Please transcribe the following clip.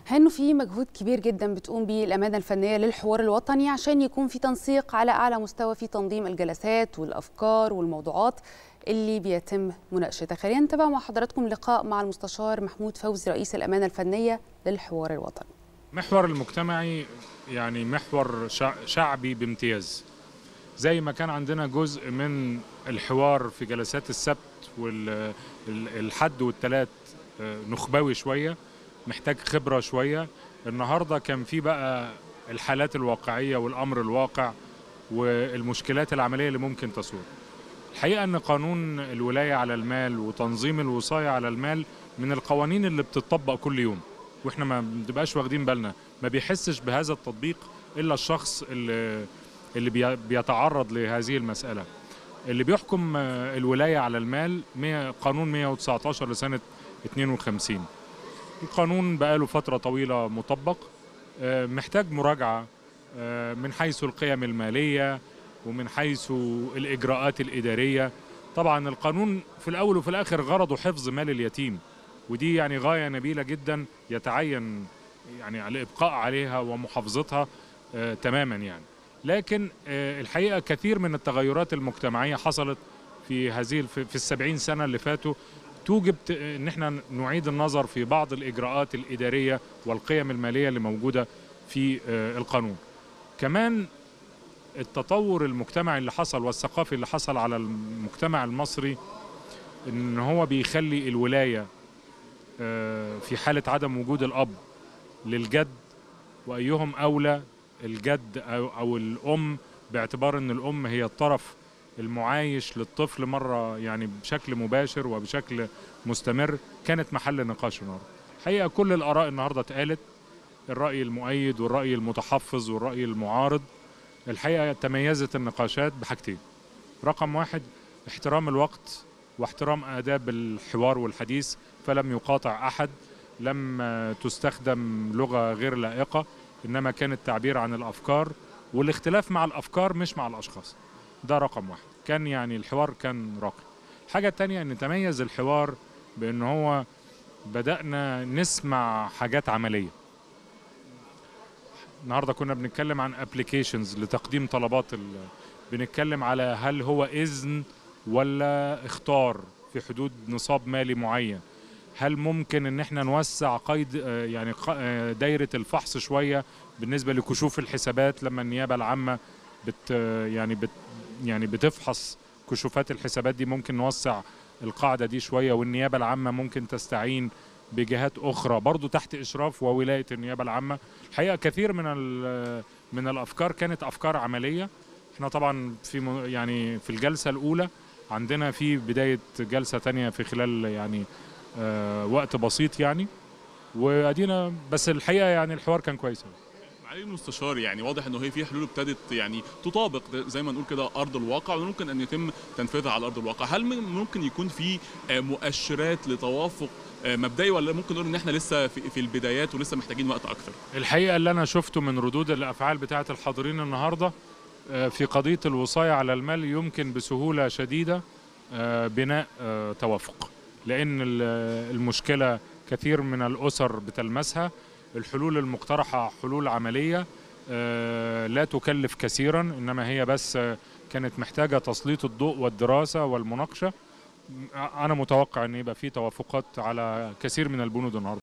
انه في مجهود كبير جدا بتقوم به الامانه الفنيه للحوار الوطني عشان يكون في تنسيق على اعلى مستوى في تنظيم الجلسات والافكار والموضوعات اللي بيتم مناقشتها خلينا نتابع مع حضراتكم لقاء مع المستشار محمود فوزي رئيس الامانه الفنيه للحوار الوطني محور المجتمعي يعني محور شعبي بامتياز زي ما كان عندنا جزء من الحوار في جلسات السبت والحد والثلاث نخبوي شويه محتاج خبره شويه النهارده كان في بقى الحالات الواقعيه والامر الواقع والمشكلات العمليه اللي ممكن تسود الحقيقه ان قانون الولايه على المال وتنظيم الوصايه على المال من القوانين اللي بتطبق كل يوم واحنا ما بنبقاش واخدين بالنا ما بيحسش بهذا التطبيق الا الشخص اللي اللي بيتعرض لهذه المساله اللي بيحكم الولايه على المال قانون 119 لسنه 52 القانون بقاله فتره طويله مطبق محتاج مراجعه من حيث القيم الماليه ومن حيث الاجراءات الاداريه طبعا القانون في الاول وفي الاخر غرضه حفظ مال اليتيم ودي يعني غايه نبيله جدا يتعين يعني الابقاء عليها ومحافظتها آه تماما يعني لكن آه الحقيقه كثير من التغيرات المجتمعيه حصلت في هذه في السبعين سنه اللي فاتوا توجب ان احنا نعيد النظر في بعض الاجراءات الاداريه والقيم الماليه اللي موجوده في آه القانون كمان التطور المجتمعي اللي حصل والثقافي اللي حصل على المجتمع المصري ان هو بيخلي الولايه في حالة عدم وجود الأب للجد وأيهم أولى الجد أو, أو الأم باعتبار أن الأم هي الطرف المعايش للطفل مرة يعني بشكل مباشر وبشكل مستمر كانت محل نقاش النهارده. الحقيقة كل الآراء النهارده اتقالت الرأي المؤيد والرأي المتحفظ والرأي المعارض الحقيقة تميزت النقاشات بحاجتين رقم واحد احترام الوقت واحترام آداب الحوار والحديث فلم يقاطع أحد لم تستخدم لغة غير لائقة إنما كان التعبير عن الأفكار والاختلاف مع الأفكار مش مع الأشخاص ده رقم واحد كان يعني الحوار كان راقي الحاجة التانية أن تميز الحوار بأن هو بدأنا نسمع حاجات عملية النهارده كنا بنتكلم عن ابلكيشنز لتقديم طلبات بنتكلم على هل هو إذن ولا اختار في حدود نصاب مالي معين هل ممكن ان احنا نوسع قيد يعني دايره الفحص شويه بالنسبه لكشوف الحسابات لما النيابه العامه بت يعني بت يعني بتفحص كشوفات الحسابات دي ممكن نوسع القاعده دي شويه والنيابه العامه ممكن تستعين بجهات اخرى برضو تحت اشراف وولايه النيابه العامه الحقيقه كثير من من الافكار كانت افكار عمليه احنا طبعا في يعني في الجلسه الاولى عندنا في بداية جلسة تانية في خلال يعني آه وقت بسيط يعني وادينا بس الحقيقة يعني الحوار كان كويس معالي المستشار يعني واضح انه هي في حلول ابتدت يعني تطابق زي ما نقول كده ارض الواقع وممكن ان يتم تنفيذها على ارض الواقع هل ممكن يكون في مؤشرات لتوافق مبدئي ولا ممكن نقول ان احنا لسه في البدايات ولسه محتاجين وقت اكتر الحقيقه اللي انا شفته من ردود الافعال بتاعه الحاضرين النهارده في قضية الوصاية على المال يمكن بسهولة شديدة بناء توافق لأن المشكلة كثير من الأسر بتلمسها الحلول المقترحة حلول عملية لا تكلف كثيرا إنما هي بس كانت محتاجة تسليط الضوء والدراسة والمناقشة أنا متوقع أن يبقى في توافقات على كثير من البنود النهاردة